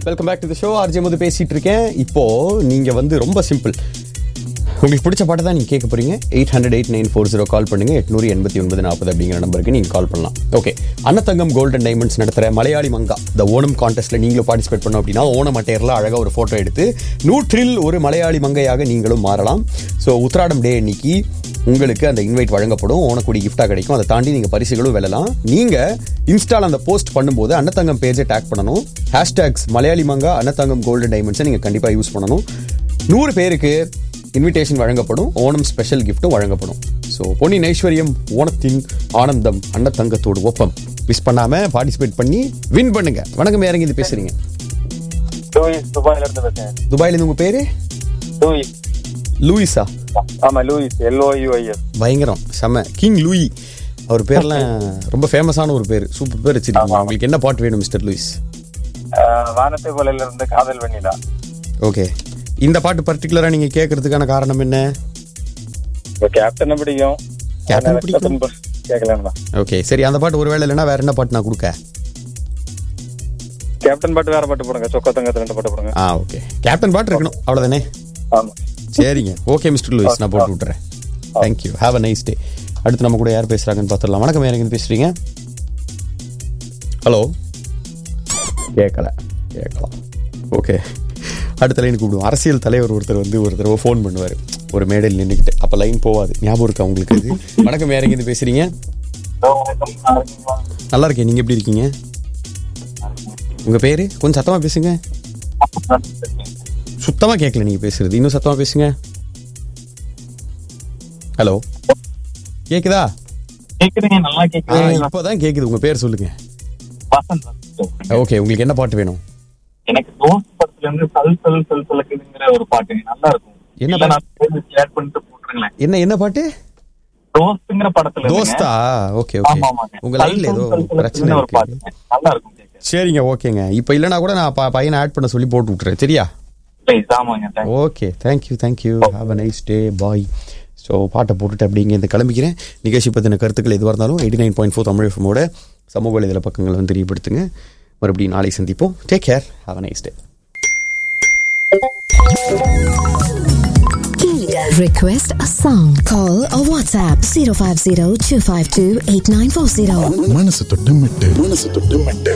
Welcome back to the show RJ Muthu பேசிட்டு இருக்கேன் இப்போ நீங்க வந்து ரொம்ப சிம்பிள் உங்களுக்கு பிடிச்ச பாட்டை தான் நீங்கள் கேட்க போறீங்க eight hundred eight nine four zero call பண்ணுங்க எட்நூறு எண்பத்தி ஒன்பது நாற்பது அப்படிங்கிற நம்பருக்கு நீங்கள் கால் பண்ணலாம் ஓகே அன்னத்தங்கம் கோல்டன் டைமண்ட்ஸ் நடத்துகிற மலையாளி மங்கா இந்த ஓணம் கான்டெஸ்ட்டில் நீங்களும் பார்ட்டிசிபேட் பண்ணோம் அப்படின்னா ஓணம் அட்டையரில் அழகாக ஒரு ஃபோட்டோ எடுத்து நூற்றில் ஒரு மலையாளி மங்கையாக நீங்களும் மாறலாம் ஸோ உத்ராடம் டே அன்னைக்கு உங்களுக்கு அந்த இன்வைட் வழங்கப்படும் ஓனக்குடி கிஃப்டாக கிடைக்கும் அதை தாண்டி நீங்கள் பரிசுகளும் வெல்லலாம் நீங்கள் இன்ஸ்டால் அந்த போஸ்ட் பண்ணும்போது அன்னத்தங்கம் பேஜை டேக் பண்ணணும் ஹேஷ்டேக்ஸ் மலையாளி மங்கா அன்னத்தங்கம் கோல்டன் டைமண்ட்ஸை நீங்கள் கண்டிப்பாக யூஸ் பண்ணணும் நூறு பேருக்கு இன்விடேஷன் வழங்கப்படும் ஓணம் ஸ்பெஷல் கிஃப்ட்டும் வழங்கப்படும் ஸோ பொன்னின் ஐஸ்வர்யம் ஓணத்தின் ஆனந்தம் அன்னத்தங்கத்தோடு ஒப்பம் மிஸ் பண்ணாம பார்ட்டிசிபேட் பண்ணி வின் பண்ணுங்க வணக்கம் யாருங்க இது பேசுறீங்க லூயிஸ் துபாயில இருந்து பேசுறேன் துபாயில இருந்து உங்க பேரு லூயிஸ் லூயிஸா ஆமா லூயிஸ் எல்ஓயூஐஎஸ் பயங்கரம் செம கிங் லூயி அவர் பேர்லாம் ரொம்ப ஃபேமஸான ஒரு பேர் சூப்பர் பேர் வச்சிருக்கீங்க உங்களுக்கு என்ன பாட்டு வேணும் மிஸ்டர் லூயிஸ் வானத்தை போலையில இருந்து காதல் வெண்ணிலா ஓகே இந்த பாட்டு பர்டிகுலரா நீங்க கேட்கறதுக்கான காரணம் என்ன இப்போ கேப்டனை பிடிக்கும் கேப்டன் பிடிக்கும். கேட்கலாம் தான் ஓகே சரி அந்த பாட்டு ஒருவேளை இல்லைன்னா வேற என்ன பாட்டு நான் கொடுக்க கேப்டன் பாட்டு வேற பாட்டு போடுங்க சொக்க தங்கத்து ரெண்டு பாட்டு போடுங்க ஆ ஓகே கேப்டன் பாட்டு இருக்கணும் அவ்வளவுதானே ஆமா சரிங்க ஓகே மிஸ்டர் லூயிஸ் நான் போட்டு விட்டுறேன் thank you have a nice day அடுத்து நம்ம கூட யார் பேசுறாங்கன்னு பார்த்துடலாம் வணக்கம் யார் எங்க பேசுறீங்க ஹலோ கேட்கல கேட்கலாம் ஓகே அடுத்த லைன் கூப்பிடுவோம் அரசியல் தலைவர் ஒருத்தர் வந்து ஒரு தடவை ஃபோன் பண்ணுவார் ஒரு மேடையில் நின்றுக்கிட்டு அப்போ லைன் போவாது ஞாபகம் இருக்கா உங்களுக்கு இது வணக்கம் யார் எங்க பேசுறீங்க நல்லா இருக்கேன் நீங்க எப்படி இருக்கீங்க உங்க பேரு கொஞ்சம் சத்தமா பேசுங்க சுத்தமா கேட்கல நீங்க பேசுறது இன்னும் சத்தமா பேசுங்க ஹலோ கேக்குதா கேக்குறீங்க நல்லா ஆ, கேக்குறீங்க இப்போதான் கேக்குது உங்க பேர் சொல்லுங்க வசந்த் ஓகே உங்களுக்கு என்ன பாட்டு வேணும் எனக்கு தோஸ்த் படத்துல இருந்து சல் சல் சல் சலக்குதுங்கிற ஒரு பாட்டு நல்லா இருக்கும் என்ன இல்ல, பாட்டு? நான் ஷேர் பண்ணிட்டு போட்டுருங்களேன் என்ன என்ன பாட்டு தோஸ்துங்கிற படத்துல இருந்துங்க. தோஸ்தா ஓகே ஓகே ஆமா ஆமாங்க உங்க சல் லைன்ல சல் ஏதோ சல் சலக்குதுன்னு பிரச்சனை ஒரு பாட்டு இருக்கு நல்லா இருக்கும் கேட்க சரிங்க ஓகேங்க இப்போ இல்லைனா கூட நான் ப- பையனை ஆட் பண்ண சொல்லி போட்டு விட்டுறேன் சரியா ப்ளீஸ் ஆமாங்க thank you. Okay thank you thank you have a nice day bye so பாட்டை போட்டுட்டு அப்படிங்க இந்த கிளம்பிக்கிறேன் நிகழ்ச்சி பற்றின கருத்துக்கள் எதுவாக இருந்தாலும் eighty nine point four Tamil எஃப்எம்மோட சமூக வலைதள பக்கங்களை வந்து தெரியப்படுத்துங்க மறுபடியும் நாளை சந்திப்போம் take care have a nice day Request a song. Call or WhatsApp 050 252 8940. மனசு தொட்டு மெட்டு மனசு தொட்டு மெட்டு